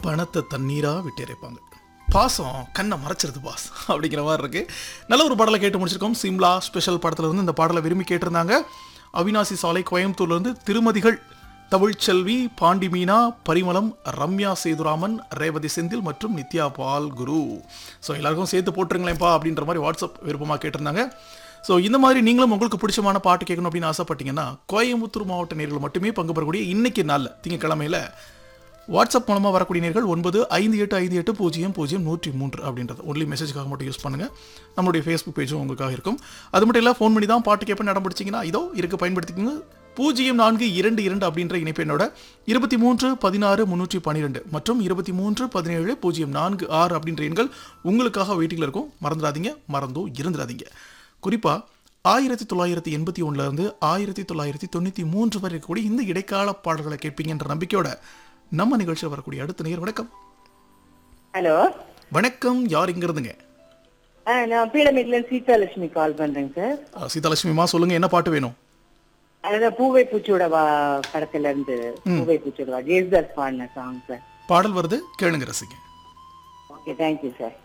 பணத்தை தண்ணீரா விட்டு இறைப்பாங்க பாசம் கண்ணை மறைச்சிருது பாஸ் அப்படிங்கிற மாதிரி இருக்கு நல்ல ஒரு பாடலை கேட்டு முடிச்சிருக்கோம் சிம்லா ஸ்பெஷல் படத்துல இருந்து இந்த பாடலை விரும்பி கேட்டிருந்தாங்க அவினாசி சாலை கோயம்புத்தூர்ல இருந்து திருமதிகள் தமிழ்ச்செல்வி பாண்டி மீனா பரிமளம் ரம்யா சேதுராமன் ரேவதி செந்தில் மற்றும் நித்யா பால் குரு ஸோ எல்லாருக்கும் சேர்த்து போட்டுருங்களேன்ப்பா அப்படின்ற மாதிரி வாட்ஸ்அப் விருப்பமாக கேட்டிருந்தாங்க ஸோ இந்த மாதிரி நீங்களும் உங்களுக்கு பிடிச்சமான பாட்டு கேட்கணும் அப்படின்னு ஆசைப்பட்டீங்கன்னா கோயம்புத்தூர் மாவட்ட நேர்கள் மட்டுமே பங்கு பெறக்கூடிய இன்னைக்கு நாளில் திங்கக்கிழமையில வாட்ஸ்அப் மூலமாக வரக்கூடிய நேர்கள் ஒன்பது ஐந்து எட்டு ஐந்து எட்டு பூஜ்ஜியம் பூஜ்ஜியம் நூற்றி மூன்று அப்படின்றது ஒன்லி மெசேஜ்க்காக மட்டும் யூஸ் பண்ணுங்க நம்மளுடைய ஃபேஸ்புக் பேஜும் உங்களுக்காக இருக்கும் அது மட்டும் இல்லை ஃபோன் பண்ணி தான் பாட்டு கேட்பேன் நடம் பிடிச்சிங்கன்னா இதோ இருக்கு பயன்படுத்திக்கோங்க பூஜ்ஜியம் நான்கு இரண்டு இரண்டு அப்படின்ற இணைப்பு என்னோட இருபத்தி மூன்று பதினாறு முந்நூற்றி பன்னிரெண்டு மற்றும் இருபத்தி மூன்று பதினேழு பூஜ்ஜியம் நான்கு ஆறு அப்படின்ற எண்கள் உங்களுக்காக வெயிட்டிங்கில் இருக்கும் மறந்துடாதீங்க மறந்தோ இருந்துடாதீங்க குறிப்பாக ஆயிரத்தி தொள்ளாயிரத்தி எண்பத்தி ஒண்ணுல இருந்து ஆயிரத்தி தொள்ளாயிரத்தி தொண்ணூற்றி மூன்று வரை இருக்கக்கூடிய இந்த இடைக்கால பாடல்களை கேட்பீங்கன்ற நம்பிக்கையோட நம்ம நிகழ்ச்சியில் வரக்கூடிய அடுத்த நேர் வணக்கம் ஹலோ வணக்கம் யார் இங்க இருந்துங்க ஆ நான் பீடமேட்ல சீதாலட்சுமி கால் பண்றேங்க சார் அஹ் சீதாலட்சுமிமா சொல்லுங்க என்ன பாட்டு வேணும் அதான் பூவை பூச்சியோட வா படத்துல இருந்து பூவை பூச்சியோட வா ஜேசுதாஸ் பாடின சாங் சார் பாடல் வருது கேளுங்க ரசிங்க ஓகே தேங்க்யூ சார்